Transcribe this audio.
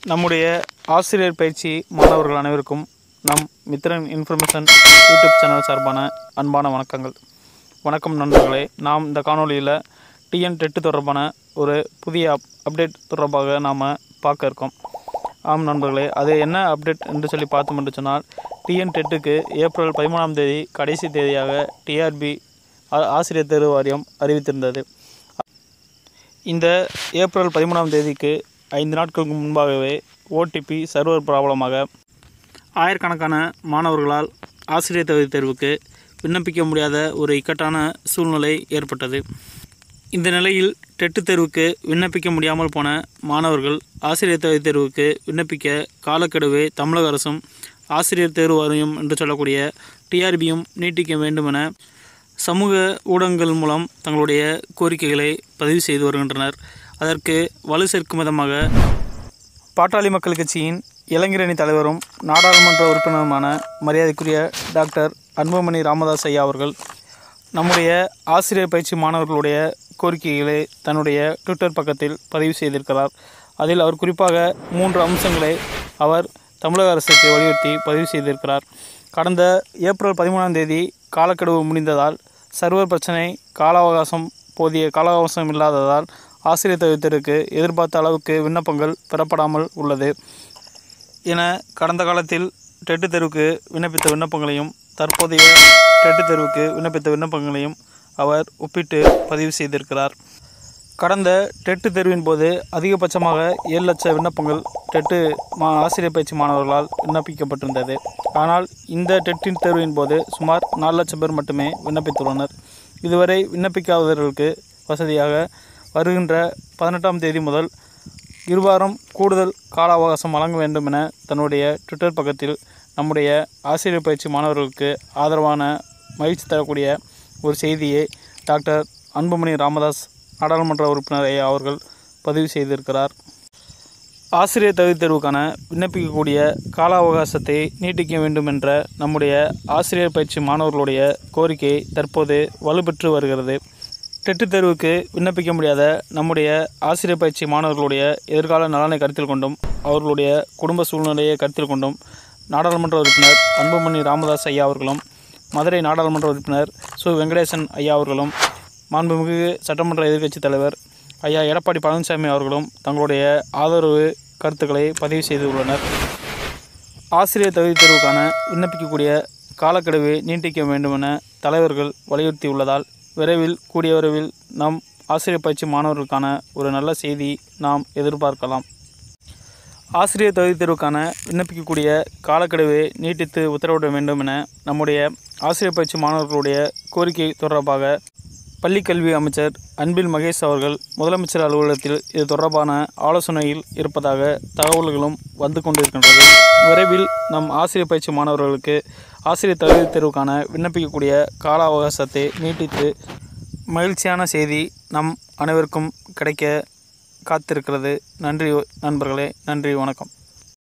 நம்முடைய ஆசிரியர் பயிற்சி மாணவர்கள் அனைவருக்கும் நம் மித்ரன் இன்ஃபர்மேஷன் யூடியூப் சேனல் சார்பான அன்பான வணக்கங்கள் வணக்கம் நண்பர்களே நாம் இந்த காணொளியில் டிஎன் டெட்டு தொடர்பான ஒரு புதிய அப் அப்டேட் தொடர்பாக நாம் பார்க்க இருக்கோம் ஆம் நண்பர்களே அது என்ன அப்டேட் என்று சொல்லி பார்த்தோம் என்று சொன்னால் டிஎன் டெட்டுக்கு ஏப்ரல் பதிமூணாம் தேதி கடைசி தேதியாக டிஆர்பி ஆசிரியர் தேர்வு வாரியம் அறிவித்திருந்தது இந்த ஏப்ரல் பதிமூணாம் தேதிக்கு ஐந்து நாட்களுக்கு முன்பாகவே ஓடிபி சர்வர் ப்ராப்ளமாக ஆயிரக்கணக்கான மாணவர்களால் ஆசிரியர் தகுதி தேர்வுக்கு விண்ணப்பிக்க முடியாத ஒரு இக்கட்டான சூழ்நிலை ஏற்பட்டது இந்த நிலையில் டெட்டு தேர்வுக்கு விண்ணப்பிக்க முடியாமல் போன மாணவர்கள் ஆசிரியர் தகுதி தேர்வுக்கு விண்ணப்பிக்க காலக்கெடுவை தமிழக அரசும் ஆசிரியர் தேர்வு வாரியம் என்று சொல்லக்கூடிய டிஆர்பியும் நீட்டிக்க வேண்டுமென சமூக ஊடகங்கள் மூலம் தங்களுடைய கோரிக்கைகளை பதிவு செய்து வருகின்றனர் அதற்கு வலு சேர்க்கும் விதமாக பாட்டாளி மக்கள் கட்சியின் இளைஞரணி தலைவரும் நாடாளுமன்ற உறுப்பினருமான மரியாதைக்குரிய டாக்டர் அன்புமணி ராமதாஸ் ஐயா அவர்கள் நம்முடைய ஆசிரியர் பயிற்சி மாணவர்களுடைய கோரிக்கைகளை தன்னுடைய ட்விட்டர் பக்கத்தில் பதிவு செய்திருக்கிறார் அதில் அவர் குறிப்பாக மூன்று அம்சங்களை அவர் தமிழக அரசுக்கு வலியுறுத்தி பதிவு செய்திருக்கிறார் கடந்த ஏப்ரல் பதிமூணாம் தேதி காலக்கெடுவு முடிந்ததால் சர்வர் பிரச்சனை கால அவகாசம் போதிய கால அவகாசம் இல்லாததால் ஆசிரியர் தகுதிக்கு எதிர்பார்த்த அளவுக்கு விண்ணப்பங்கள் பெறப்படாமல் உள்ளது என கடந்த காலத்தில் டெட்டு தேர்வுக்கு விண்ணப்பித்த விண்ணப்பங்களையும் தற்போதைய டெட்டு தேர்வுக்கு விண்ணப்பித்த விண்ணப்பங்களையும் அவர் ஒப்பிட்டு பதிவு செய்திருக்கிறார் கடந்த டெட்டு தேர்வின் போது அதிகபட்சமாக ஏழு லட்ச விண்ணப்பங்கள் டெட்டு மா ஆசிரியர் பயிற்சி மாணவர்களால் விண்ணப்பிக்கப்பட்டிருந்தது ஆனால் இந்த டெட்டின் தேர்வின் போது சுமார் நாலு லட்சம் பேர் மட்டுமே விண்ணப்பித்துள்ளனர் இதுவரை விண்ணப்பிக்காதவர்களுக்கு வசதியாக வருகின்ற பதினெட்டாம் தேதி முதல் இருவாரம் கூடுதல் கால அவகாசம் வழங்க வேண்டும் என தன்னுடைய ட்விட்டர் பக்கத்தில் நம்முடைய ஆசிரியர் பயிற்சி மாணவர்களுக்கு ஆதரவான மகிழ்ச்சி தரக்கூடிய ஒரு செய்தியை டாக்டர் அன்புமணி ராமதாஸ் நாடாளுமன்ற உறுப்பினர் ஐயா அவர்கள் பதிவு செய்திருக்கிறார் ஆசிரியர் தகுதி தேர்வுக்கான விண்ணப்பிக்கக்கூடிய கால அவகாசத்தை நீட்டிக்க வேண்டும் என்ற நம்முடைய ஆசிரியர் பயிற்சி மாணவர்களுடைய கோரிக்கை தற்போது வலுப்பெற்று வருகிறது டெட்டு தேர்வுக்கு விண்ணப்பிக்க முடியாத நம்முடைய ஆசிரியர் பயிற்சி மாணவர்களுடைய எதிர்கால நலனை கருத்தில் கொண்டும் அவர்களுடைய குடும்ப சூழ்நிலையை கருத்தில் கொண்டும் நாடாளுமன்ற உறுப்பினர் அன்புமணி ராமதாஸ் ஐயா அவர்களும் மதுரை நாடாளுமன்ற உறுப்பினர் சு வெங்கடேசன் ஐயா அவர்களும் மாண்புமிகு சட்டமன்ற எதிர்க்கட்சித் தலைவர் ஐயா எடப்பாடி பழனிசாமி அவர்களும் தங்களுடைய ஆதரவு கருத்துக்களை பதிவு செய்துள்ளனர் ஆசிரியர் தகுதி தேர்வுக்கான விண்ணப்பிக்கக்கூடிய காலக்கெடுவை நீட்டிக்க வேண்டுமென தலைவர்கள் வலியுறுத்தியுள்ளதால் விரைவில் கூடிய விரைவில் நம் ஆசிரியர் பயிற்சி மாணவர்களுக்கான ஒரு நல்ல செய்தி நாம் எதிர்பார்க்கலாம் ஆசிரியர் தகுதி தேர்வுக்கான விண்ணப்பிக்கக்கூடிய காலக்கெடுவை நீட்டித்து உத்தரவிட வேண்டும் என நம்முடைய ஆசிரியர் பயிற்சி மாணவர்களுடைய கோரிக்கை தொடர்பாக பள்ளிக்கல்வி அமைச்சர் அன்பில் மகேஷ் அவர்கள் முதலமைச்சர் அலுவலகத்தில் இது தொடர்பான ஆலோசனையில் இருப்பதாக தகவல்களும் வந்து கொண்டிருக்கின்றது விரைவில் நம் ஆசிரியர் பயிற்சி மாணவர்களுக்கு ஆசிரியர் தகுதி தேர்வுக்கான விண்ணப்பிக்கக்கூடிய கால அவகாசத்தை நீட்டித்து மகிழ்ச்சியான செய்தி நம் அனைவருக்கும் கிடைக்க காத்திருக்கிறது நன்றி நண்பர்களே நன்றி வணக்கம்